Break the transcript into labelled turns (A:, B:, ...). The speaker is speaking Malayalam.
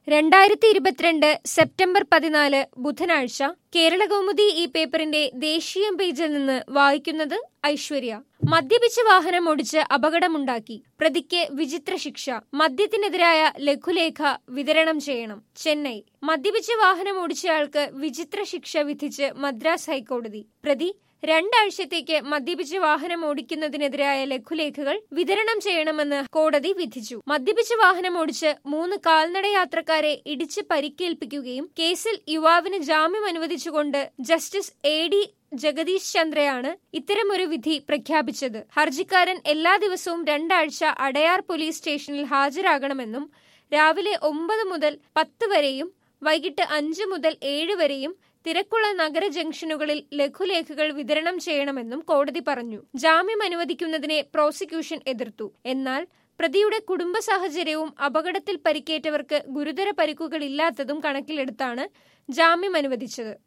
A: രണ്ടായിരത്തി ഇരുപത്തിരണ്ട് സെപ്റ്റംബർ പതിനാല് ബുധനാഴ്ച കേരളകൗമുദി ഈ പേപ്പറിന്റെ ദേശീയ പേജിൽ നിന്ന് വായിക്കുന്നത് ഐശ്വര്യ മദ്യപിച്ച് വാഹനം ഓടിച്ച് അപകടമുണ്ടാക്കി പ്രതിക്ക് വിചിത്ര ശിക്ഷ മദ്യത്തിനെതിരായ ലഘുലേഖ വിതരണം ചെയ്യണം ചെന്നൈ മദ്യപിച്ച് വാഹനം ഓടിച്ചയാൾക്ക് വിചിത്ര ശിക്ഷ വിധിച്ച് മദ്രാസ് ഹൈക്കോടതി പ്രതി രണ്ടാഴ്ചത്തേക്ക് മദ്യപിച്ച് വാഹനം ഓടിക്കുന്നതിനെതിരായ ലഘുലേഖകൾ വിതരണം ചെയ്യണമെന്ന് കോടതി വിധിച്ചു മദ്യപിച്ച് വാഹനം ഓടിച്ച് മൂന്ന് കാൽനട യാത്രക്കാരെ ഇടിച്ച് പരിക്കേൽപ്പിക്കുകയും കേസിൽ യുവാവിന് ജാമ്യം അനുവദിച്ചുകൊണ്ട് ജസ്റ്റിസ് എ ഡി ജഗദീഷ് ചന്ദ്രയാണ് ഇത്തരമൊരു വിധി പ്രഖ്യാപിച്ചത് ഹർജിക്കാരൻ എല്ലാ ദിവസവും രണ്ടാഴ്ച അടയാർ പോലീസ് സ്റ്റേഷനിൽ ഹാജരാകണമെന്നും രാവിലെ ഒമ്പത് മുതൽ പത്ത് വരെയും വൈകിട്ട് അഞ്ച് മുതൽ ഏഴ് വരെയും തിരക്കുള്ള നഗര ജംഗ്ഷനുകളിൽ ലഘുലേഖകൾ വിതരണം ചെയ്യണമെന്നും കോടതി പറഞ്ഞു ജാമ്യം അനുവദിക്കുന്നതിനെ പ്രോസിക്യൂഷൻ എതിർത്തു എന്നാൽ പ്രതിയുടെ കുടുംബ സാഹചര്യവും അപകടത്തിൽ പരിക്കേറ്റവർക്ക് ഗുരുതര പരിക്കുകളില്ലാത്തതും കണക്കിലെടുത്താണ് ജാമ്യം അനുവദിച്ചത്